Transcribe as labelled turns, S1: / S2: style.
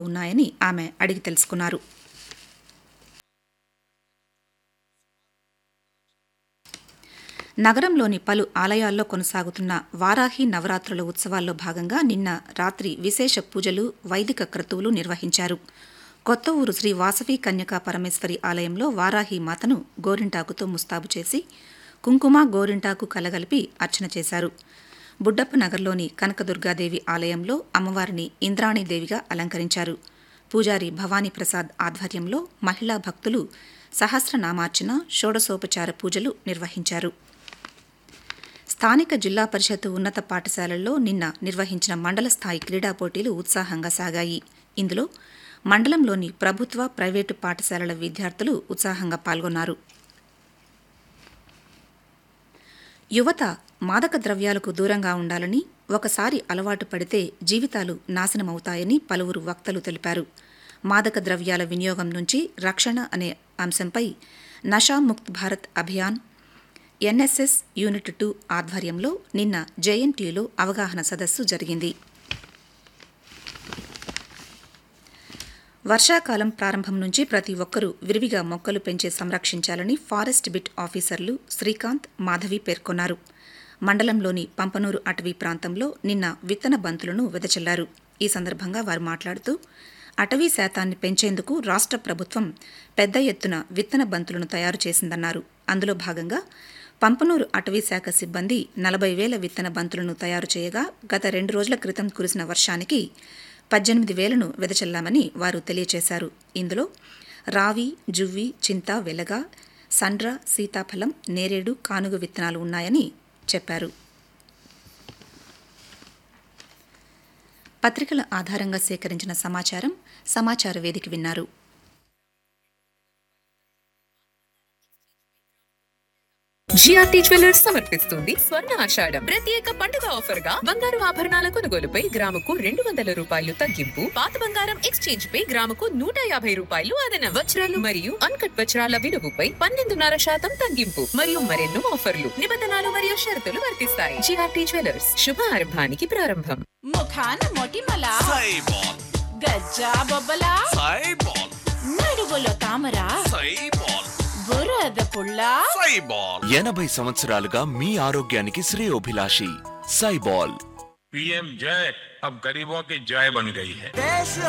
S1: ఉన్నాయని ఆమె అడిగి తెలుసుకున్నారు నగరంలోని పలు ఆలయాల్లో కొనసాగుతున్న వారాహి నవరాత్రుల ఉత్సవాల్లో భాగంగా నిన్న రాత్రి విశేష పూజలు వైదిక క్రతువులు నిర్వహించారు కొత్త ఊరు శ్రీ వాసవి కన్యకా పరమేశ్వరి ఆలయంలో వారాహి మాతను గోరింటాకుతో ముస్తాబు చేసి కుంకుమ గోరింటాకు కలగలిపి అర్చన చేశారు బుడ్డప్ప నగర్లోని కనకదుర్గాదేవి ఆలయంలో అమ్మవారిని ఇంద్రాణీదేవిగా అలంకరించారు పూజారి భవానీ ప్రసాద్ ఆధ్వర్యంలో మహిళా భక్తులు సహస్రనామార్చన షోడశోపచార పూజలు నిర్వహించారు స్థానిక జిల్లా పరిషత్ ఉన్నత పాఠశాలల్లో నిన్న నిర్వహించిన మండల స్థాయి క్రీడా పోటీలు ఉత్సాహంగా సాగాయి ఇందులో మండలంలోని ప్రభుత్వ ప్రైవేటు పాఠశాలల విద్యార్థులు ఉత్సాహంగా పాల్గొన్నారు యువత మాదక ద్రవ్యాలకు దూరంగా ఉండాలని ఒకసారి అలవాటు పడితే జీవితాలు నాశనమవుతాయని పలువురు వక్తలు తెలిపారు మాదక ద్రవ్యాల వినియోగం నుంచి రక్షణ అనే అంశంపై Nashamukt Bharat Abhiyan NSS unit two ఆధ్వర్యంలో నిన్న జేఎన్టీయూలో అవగాహన సదస్సు జరిగింది వర్షాకాలం ప్రారంభం నుంచి ప్రతి ఒక్కరూ విరివిగా మొక్కలు పెంచే సంరక్షించాలని ఫారెస్ట్ బిట్ ఆఫీసర్లు శ్రీకాంత్ మాధవి పేర్కొన్నారు మండలంలోని పంపనూరు అటవీ ప్రాంతంలో నిన్న విత్తన బంతులను వెదజల్లారు ఈ సందర్భంగా వారు మాట్లాడుతూ అటవీ శాతాన్ని పెంచేందుకు రాష్ట్ర ప్రభుత్వం పెద్ద ఎత్తున విత్తన బంతులను తయారు చేసిందన్నారు అందులో భాగంగా పంపనూరు అటవీ శాఖ సిబ్బంది నలభై వేల విత్తన బంతులను తయారు చేయగా గత రెండు రోజుల క్రితం కురిసిన వర్షానికి పద్దెనిమిది వేలను వెదచల్లామని వారు తెలియజేశారు ఇందులో రావి జువ్వి చింత వెలగ సండ్ర సీతాఫలం నేరేడు కానుగ విత్తనాలు ఉన్నాయని చెప్పారు పత్రికల ఆధారంగా సేకరించిన సమాచారం సమాచార వేదిక విన్నారు
S2: జిఆర్టీ జ్యువెలర్స్ సమర్పిస్తుంది స్వర్ణ ఆషాఢం ప్రత్యేక పండుగ ఆఫర్ గా బంగారు ఆభరణాల కొనుగోలుపై గ్రాముకు రెండు వందల రూపాయలు తగ్గింపు పాత బంగారం ఎక్స్చేంజ్ పై గ్రాముకు నూట యాభై రూపాయలు అదనం వజ్రాలు మరియు అన్కట్ వజ్రాల విలువపై పన్నెండున్నర శాతం తగ్గింపు మరియు మరెన్నో ఆఫర్లు నిబంధనలు మరియు షరతులు వర్తిస్తాయి జిఆర్టీ జ్యువెలర్స్ శుభ ఆరంభానికి ప్రారంభం
S3: ముఖాన మొటిమల
S4: సైబాల్
S3: గజ్జా బొబ్బల
S4: సైబాల్
S3: నడువులో తామర
S4: సైబాల్
S3: బురద పుల్ల
S4: సైబాల్
S5: ఎనభై సంవత్సరాలుగా మీ ఆరోగ్యానికి శ్రేయోభిలాషి సైబాల్
S6: पीएम जय अब गरीबों की जय बन गई है
S7: देश